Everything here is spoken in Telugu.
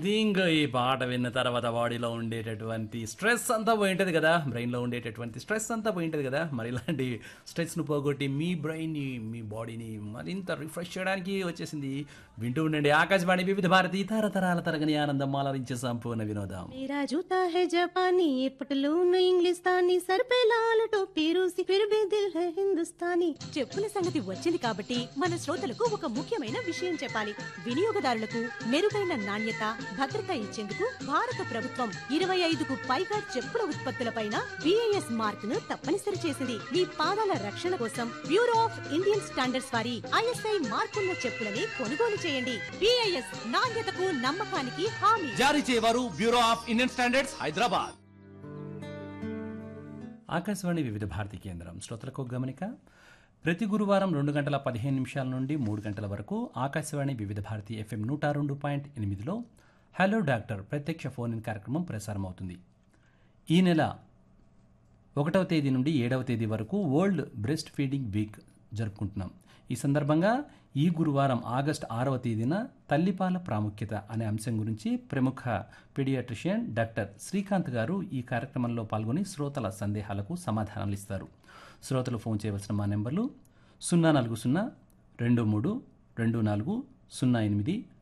థింక్ ఈ పాట విన్న తర్వాత బాడీలో ఉండేటటువంటి స్ట్రెస్ అంతా పోయింటది కదా బ్రెయిన్లో ఉండేటటువంటి స్ట్రెస్ అంతా పోయింటది కదా మరి ఇలాంటి స్ట్రెస్ను పోగొట్టి మీ బ్రెయిన్ని మీ బాడీని మరింత రిఫ్రెష్ చేయడానికి వచ్చేసింది వింటూ ఉండండి ఆకాశవాణి వివిధ భారతి తరతరాల తరగని ఆనందం మాలరించే సంపూర్ణ వినోదం मेरा जूता है जापानी ये पटलून इंग्लिस्तानी सर पे लाल टोपी रूसी फिर भी दिल है हिंदुस्तानी చెప్పుల సంగతి వచ్చింది కాబట్టి మన శ్రోతలకు ఒక ముఖ్యమైన విషయం చెప్పాలి వినియోగదారులకు మెరుగైన నాణ్యత భద్రత ఇచ్చేందుకు భారత ప్రభుత్వం ఇరవై ఐదుకు పైగా చెప్పుల ఉత్పత్తులపైన బిఐఎస్ మార్క్ ను తప్పనిసరి చేసింది మీ పాదాల రక్షణ కోసం బ్యూరో ఆఫ్ ఇండియన్ స్టాండర్డ్స్ వారి ఐఎస్ఐ మార్కున్న చెప్పులని కొనుగోలు చేయండి బిఐఎస్ నాణ్యతకు నమ్మకానికి హామీ జారీ చేయవారు Bureau of Indian Standards Hyderabad Akashvani Vividh Bharati కేంద్రం శ్రోతలకు గమనిక ప్రతి గురువారం రెండు గంటల పదిహేను నిమిషాల నుండి మూడు గంటల వరకు ఆకాశవాణి వివిధ భారతి ఎఫ్ఎం నూట రెండు పాయింట్ ఎనిమిదిలో హలో డాక్టర్ ప్రత్యక్ష ఫోన్ ఇన్ కార్యక్రమం ప్రసారం అవుతుంది ఈ నెల ఒకటవ తేదీ నుండి ఏడవ తేదీ వరకు వరల్డ్ బ్రెస్ట్ ఫీడింగ్ వీక్ జరుపుకుంటున్నాం ఈ సందర్భంగా ఈ గురువారం ఆగస్టు ఆరవ తేదీన తల్లిపాల ప్రాముఖ్యత అనే అంశం గురించి ప్రముఖ పీడియాట్రిషియన్ డాక్టర్ శ్రీకాంత్ గారు ఈ కార్యక్రమంలో పాల్గొని శ్రోతల సందేహాలకు సమాధానాలు ఇస్తారు శ్రోతలు ఫోన్ చేయవలసిన మా నెంబర్లు సున్నా నాలుగు సున్నా రెండు మూడు రెండు నాలుగు సున్నా ఎనిమిది